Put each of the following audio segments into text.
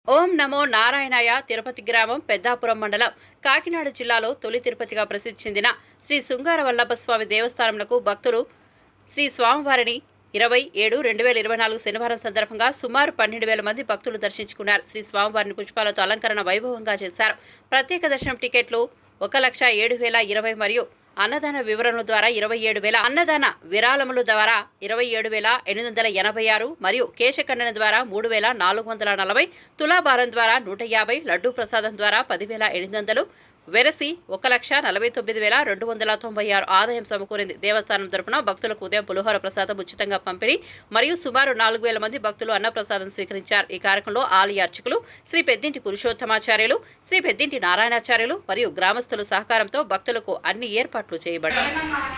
ఓం నమో నారాయణాయ తిరుపతి గ్రామం పెద్దాపురం మండలం కాకినాడ జిల్లాలో తొలి తిరుపతిగా ప్రసిద్ధి చెందిన శ్రీ శృంగార వల్లభ స్వామి దేవస్థానంకు భక్తులు శ్రీ స్వామివారిని ఇరవై ఏడు రెండు వేల ఇరవై నాలుగు శనివారం సందర్భంగా సుమారు పన్నెండు వేల మంది భక్తులు దర్శించుకున్నారు శ్రీ స్వామివారిని పుష్పాలతో అలంకరణ వైభవంగా చేశారు ప్రత్యేక దర్శనం టికెట్లు ఒక లక్ష ఏడు వేల ఇరవై మరియు అన్నదాన వివరణల ద్వారా ఇరవై ఏడు వేల అన్నదాన విరాళముల ద్వారా ఇరవై ఏడు వేల ఎనిమిది వందల ఎనభై ఆరు మరియు కేశఖండన ద్వారా మూడు వేల నాలుగు వందల నలభై తులాభారం ద్వారా నూట యాభై లడ్డూ ప్రసాదం ద్వారా పదివేల ఎనిమిది వందలు వెరసి ఒక లక్ష నలభై తొమ్మిది వేల రెండు వందల తొంభై ఆరు ఆదాయం సమకూరింది దేవస్థానం తరపున భక్తులకు ఉదయం పులిహోర ప్రసాదం ఉచితంగా పంపిణీ మరియు సుమారు నాలుగు వేల మంది భక్తులు అన్నప్రసాదం స్వీకరించారు ఈ కార్యక్రమంలో ఆలయ అర్చకులు శ్రీ పెద్దింటి పురుషోత్తమాచార్యులు శ్రీ పెద్దింటి నారాయణాచార్యులు మరియు గ్రామస్తుల సహకారంతో భక్తులకు అన్ని ఏర్పాట్లు చేయబడ్డాయి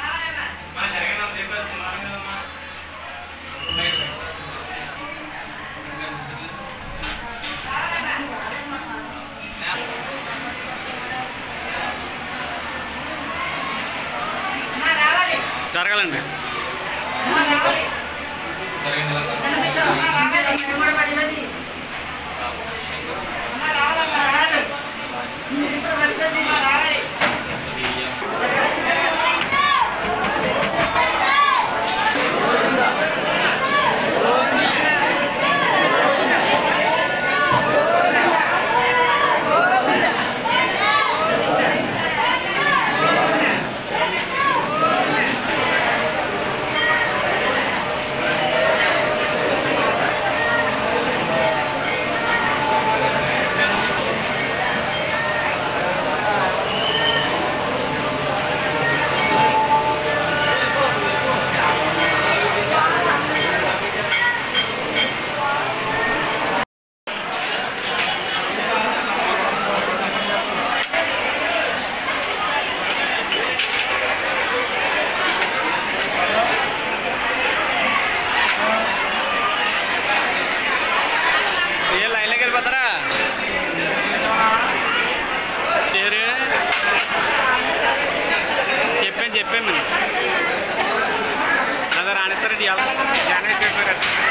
జరగాలండి ఏ లైన్లోకి వెళ్ళిపోతారా ఎవరు చెప్పాను చెప్పాను అదే రాణిస్తారండి జనం చెప్పారు